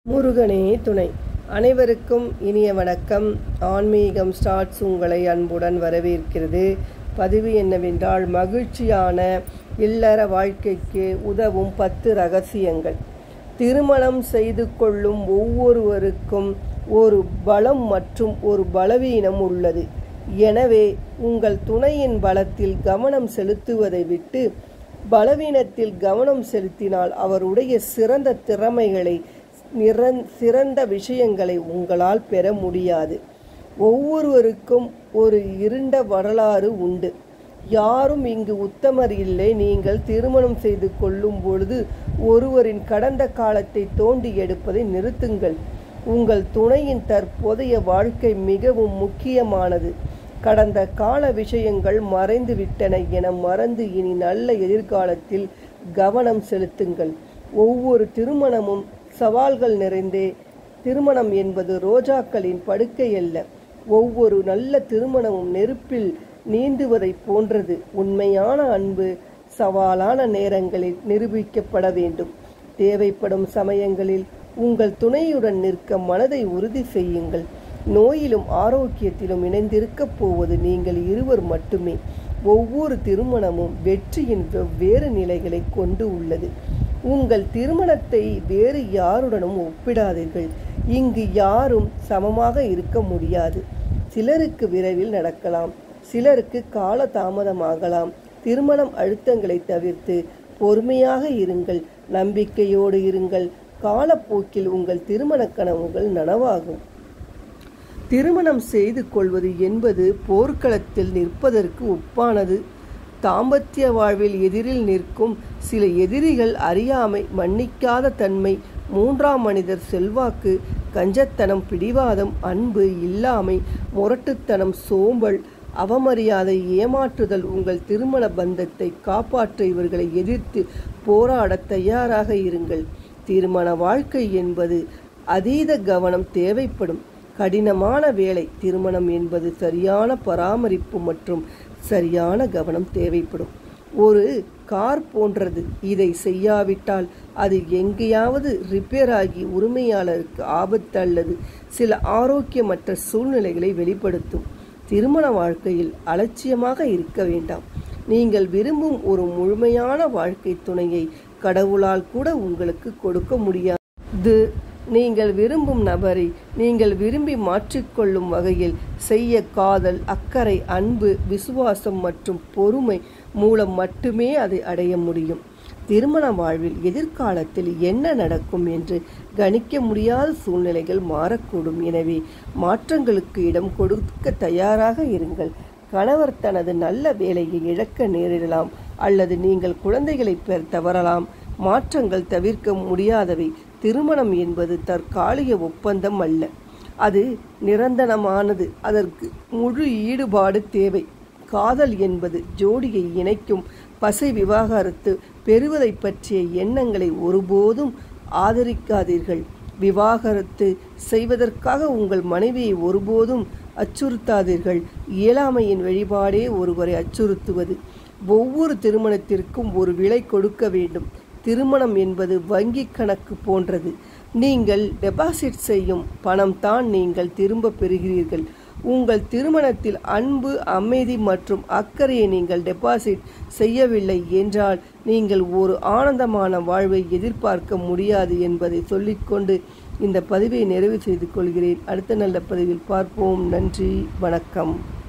முருகனே துணை அனைவருக்கும் இனிய வணக்கம் ஆன்மீகம் ஸ்டார்ட்ஸ் உங்களை அன்புடன் வரவேற்கிறது பதிவு என்னவென்றால் மகிழ்ச்சியான இல்லற வாழ்க்கைக்கு உதவும் பத்து ரகசியங்கள் திருமணம் செய்து கொள்ளும் ஒவ்வொருவருக்கும் ஒரு பலம் மற்றும் ஒரு பலவீனம் உள்ளது எனவே உங்கள் துணையின் பலத்தில் கவனம் செலுத்துவதை விட்டு பலவீனத்தில் கவனம் செலுத்தினால் அவருடைய சிறந்த திறமைகளை நிறந் சிறந்த விஷயங்களை உங்களால் பெற முடியாது ஒவ்வொருவருக்கும் ஒரு இருண்ட வரலாறு உண்டு யாரும் இங்கு உத்தமர் இல்லை நீங்கள் திருமணம் செய்து கொள்ளும் பொழுது ஒருவரின் கடந்த காலத்தை தோண்டி எடுப்பதை நிறுத்துங்கள் உங்கள் துணையின் தற்போதைய வாழ்க்கை மிகவும் முக்கியமானது கடந்த கால விஷயங்கள் மறைந்து விட்டன என மறந்து இனி நல்ல எதிர்காலத்தில் கவனம் செலுத்துங்கள் ஒவ்வொரு திருமணமும் சவால்கள் நிறைந்தே திருமணம் என்பது ரோஜாக்களின் படுக்கை அல்ல ஒவ்வொரு நல்ல திருமணமும் நெருப்பில் நீந்துவதைப் போன்றது உண்மையான அன்பு சவாலான நேரங்களில் நிரூபிக்கப்பட வேண்டும் தேவைப்படும் சமயங்களில் உங்கள் துணையுடன் நிற்க மனதை உறுதி செய்யுங்கள் நோயிலும் ஆரோக்கியத்திலும் இணைந்திருக்கப் போவது நீங்கள் இருவர் மட்டுமே ஒவ்வொரு திருமணமும் வெற்றியின் வெவ்வேறு நிலைகளை கொண்டு உள்ளது உங்கள் திருமணத்தை வேறு யாருடனும் ஒப்பிடாதீர்கள் இங்கு யாரும் சமமாக இருக்க முடியாது சிலருக்கு விரைவில் நடக்கலாம் சிலருக்கு கால தாமதமாகலாம் திருமணம் அழுத்தங்களை தவிர்த்து பொறுமையாக இருங்கள் நம்பிக்கையோடு இருங்கள் காலப்போக்கில் உங்கள் திருமண கனவுகள் நனவாகும் திருமணம் செய்து கொள்வது என்பது போர்க்களத்தில் நிற்பதற்கு ஒப்பானது தாம்பத்திய வாழ்வில் எதிரில் நிற்கும் சில எதிரிகள் அறியாமை மன்னிக்காத தன்மை மூன்றாம் மனிதர் செல்வாக்கு கஞ்சத்தனம் பிடிவாதம் அன்பு இல்லாமை முரட்டுத்தனம் சோம்பல் அவமரியாதை ஏமாற்றுதல் உங்கள் திருமண பந்தத்தை காப்பாற்ற இவர்களை எதிர்த்து போராட தயாராக இருங்கள் திருமண வாழ்க்கை என்பது அதீத கவனம் தேவைப்படும் கடினமான வேலை திருமணம் என்பது சரியான பராமரிப்பு மற்றும் சரியான கவனம் தேவைப்படும் ஒரு கார் போன்றது இதை செய்யாவிட்டால் அது எங்கேயாவது ரிப்பேர் ஆகி உரிமையாளருக்கு ஆபத்து அல்லது சில ஆரோக்கியமற்ற சூழ்நிலைகளை வெளிப்படுத்தும் திருமண வாழ்க்கையில் அலட்சியமாக இருக்க வேண்டாம் நீங்கள் விரும்பும் ஒரு முழுமையான வாழ்க்கை துணையை கடவுளால் கூட உங்களுக்கு கொடுக்க முடியாது நீங்கள் விரும்பும் நபரை நீங்கள் விரும்பி மாற்றிக்கொள்ளும் வகையில் செய்ய காதல் அக்கறை அன்பு விசுவாசம் மற்றும் பொறுமை மூலம் மட்டுமே அதை அடைய முடியும் திருமண வாழ்வில் எதிர்காலத்தில் என்ன நடக்கும் என்று கணிக்க முடியாத சூழ்நிலைகள் மாறக்கூடும் எனவே மாற்றங்களுக்கு இடம் கொடுக்க தயாராக இருங்கள் கணவர் தனது நல்ல வேலையை இழக்க நேரிடலாம் அல்லது நீங்கள் குழந்தைகளை பெற தவறலாம் மாற்றங்கள் தவிர்க்க முடியாதவை திருமணம் என்பது தற்காலிக ஒப்பந்தம் அல்ல அது நிரந்தரமானது அதற்கு முழு ஈடுபாடு தேவை காதல் என்பது ஜோடியை இணைக்கும் பசை விவாகரத்து பெறுவதை பற்றிய எண்ணங்களை ஒருபோதும் ஆதரிக்காதீர்கள் விவாகரத்து செய்வதற்காக உங்கள் மனைவியை ஒருபோதும் அச்சுறுத்தாதீர்கள் இயலாமையின் வழிபாடே ஒருவரை அச்சுறுத்துவது ஒவ்வொரு திருமணத்திற்கும் ஒரு விலை கொடுக்க வேண்டும் திருமணம் என்பது வங்கி கணக்கு போன்றது நீங்கள் டெபாசிட் செய்யும் பணம் தான் நீங்கள் திரும்ப பெறுகிறீர்கள் உங்கள் திருமணத்தில் அன்பு அமைதி மற்றும் அக்கறையை நீங்கள் டெபாசிட் செய்யவில்லை என்றால் நீங்கள் ஒரு ஆனந்தமான வாழ்வை எதிர்பார்க்க முடியாது என்பதை சொல்லிக்கொண்டு இந்த பதிவை நிறைவு செய்து கொள்கிறேன் அடுத்த நல்ல பதிவில் பார்ப்போம் நன்றி வணக்கம்